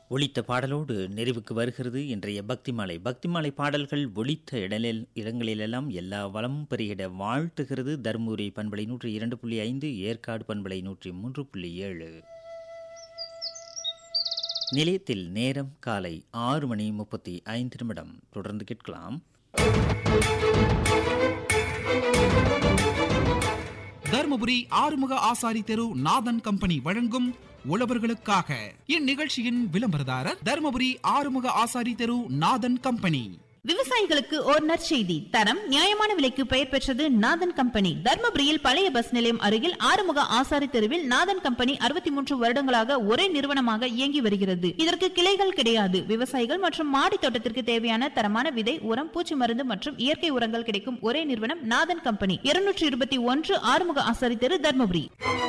ஒலித்த பாடலோடு நிறைவுக்கு வருகிறது இன்றைய பக்திமாலை பக்திமாலை பாடல்கள் ஒலித்த இடலில் இடங்களிலெல்லாம் எல்லா வளமும் பெருகிட வாழ்த்துகிறது தருமபுரி பண்பலை நூற்றி இரண்டு புள்ளி ஐந்து ஏற்காடு பண்பலை நூற்றி மூன்று புள்ளி ஏழு நிலையத்தில் நேரம் காலை ஆறு மணி முப்பத்தி ஐந்து நிமிடம் தொடர்ந்து கேட்கலாம் தர்மபுரி ஆறுமுக ஆசாரி தெரு நாதன் கம்பெனி வழங்கும் உழவர்களுக்காக இந்நிகழ்ச்சியின் விளம்பரதாரர் தர்மபுரி ஆறுமுக ஆசாரி தெரு நாதன் கம்பெனி விவசாயிகளுக்கு ஓர் நற்செய்தி தரம் நியாயமான விலைக்கு பெயர் பெற்றது நாதன் கம்பெனி தர்மபுரியில் பழைய பஸ் நிலையம் அருகில் ஆறுமுக ஆசாரி தெருவில் நாதன் கம்பெனி அறுபத்தி மூன்று வருடங்களாக ஒரே நிறுவனமாக இயங்கி வருகிறது இதற்கு கிளைகள் கிடையாது விவசாயிகள் மற்றும் மாடி தோட்டத்திற்கு தேவையான தரமான விதை உரம் பூச்சி மருந்து மற்றும் இயற்கை உரங்கள் கிடைக்கும் ஒரே நிறுவனம் நாதன் கம்பெனி இருநூற்றி இருபத்தி ஒன்று ஆறுமுக ஆசாரி தெரு தர்மபுரி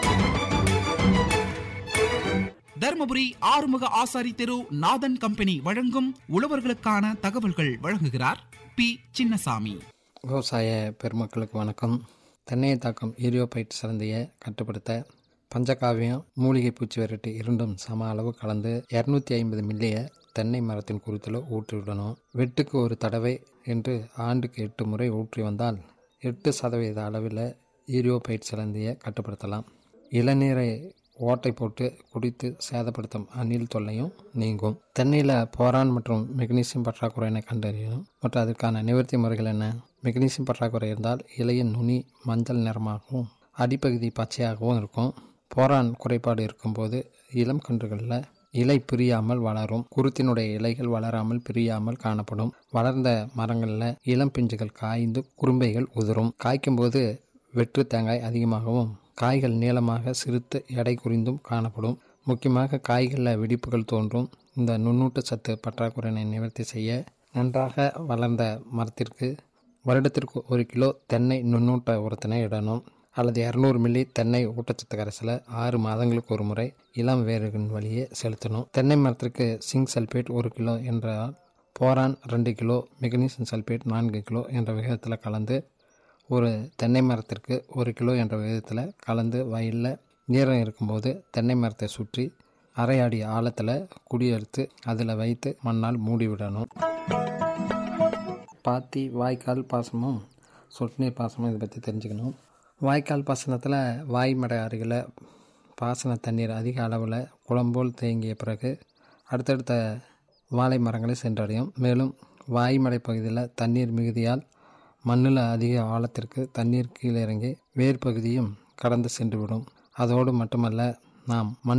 தர்மபுரி ஆறுமுக ஆசாரி தெரு நாதன் கம்பெனி வழங்கும் உழவர்களுக்கான தகவல்கள் வழங்குகிறார் பி சின்னசாமி விவசாய பெருமக்களுக்கு வணக்கம் தென்னையை தாக்கும் ஈரியோபைட் சிறந்தையை கட்டுப்படுத்த பஞ்சகாவியம் மூலிகை பூச்சி விரட்டு இரண்டும் சம அளவு கலந்து இரநூத்தி ஐம்பது மில்லிய தென்னை மரத்தின் குருத்தில் ஊற்றி விடணும் வெட்டுக்கு ஒரு தடவை என்று ஆண்டுக்கு எட்டு முறை ஊற்றி வந்தால் எட்டு சதவீத அளவில் ஈரியோபைட் சிலந்தியை கட்டுப்படுத்தலாம் இளநீரை ஓட்டை போட்டு குடித்து சேதப்படுத்தும் அணில் தொல்லையும் நீங்கும் தென்னையில் போரான் மற்றும் மெக்னீசியம் பற்றாக்குறையினை கண்டறியணும் மற்றும் அதற்கான நிவர்த்தி முறைகள் என்ன மெக்னீசியம் பற்றாக்குறை இருந்தால் இலையின் நுனி மஞ்சள் நிறமாகவும் அடிப்பகுதி பச்சையாகவும் இருக்கும் போரான் குறைபாடு இருக்கும்போது இளம் கன்றுகளில் இலை பிரியாமல் வளரும் குருத்தினுடைய இலைகள் வளராமல் பிரியாமல் காணப்படும் வளர்ந்த மரங்களில் இளம் பிஞ்சுகள் காய்ந்து குறும்பைகள் உதிரும் காய்க்கும்போது வெற்று தேங்காய் அதிகமாகவும் காய்கள் நீளமாக சிறுத்து எடை குறிந்தும் காணப்படும் முக்கியமாக காய்களில் வெடிப்புகள் தோன்றும் இந்த நுண்ணூட்ட சத்து பற்றாக்குறையினை நிவர்த்தி செய்ய நன்றாக வளர்ந்த மரத்திற்கு வருடத்திற்கு ஒரு கிலோ தென்னை நுண்ணூட்ட உரத்தினை இடணும் அல்லது இரநூறு மில்லி தென்னை ஊட்டச்சத்து கரைசலை ஆறு மாதங்களுக்கு ஒரு முறை இளம் வேர்களின் வழியே செலுத்தணும் தென்னை மரத்திற்கு சிங்க் சல்பேட் ஒரு கிலோ என்றால் போரான் ரெண்டு கிலோ மெக்னீசியம் சல்பேட் நான்கு கிலோ என்ற விகிதத்தில் கலந்து ஒரு தென்னை மரத்திற்கு ஒரு கிலோ என்ற விதத்தில் கலந்து வயலில் ஈரம் இருக்கும்போது தென்னை மரத்தை சுற்றி அரை அடி ஆழத்தில் குடியெடுத்து அதில் வைத்து மண்ணால் மூடி விடணும் பாத்தி வாய்க்கால் பாசமும் சொட்டு நீர் பாசமும் இதை பற்றி தெரிஞ்சுக்கணும் வாய்க்கால் பாசனத்தில் வாய்மடை அருகில் பாசன தண்ணீர் அதிக அளவில் குளம்போல் தேங்கிய பிறகு அடுத்தடுத்த வாழை மரங்களை சென்றடையும் மேலும் வாய்மடை பகுதியில் தண்ணீர் மிகுதியால் மண்ணில் அதிக ஆழத்திற்கு தண்ணீர் கீழே இறங்கி வேர் பகுதியும் கடந்து சென்றுவிடும் அதோடு மட்டுமல்ல நாம் மண்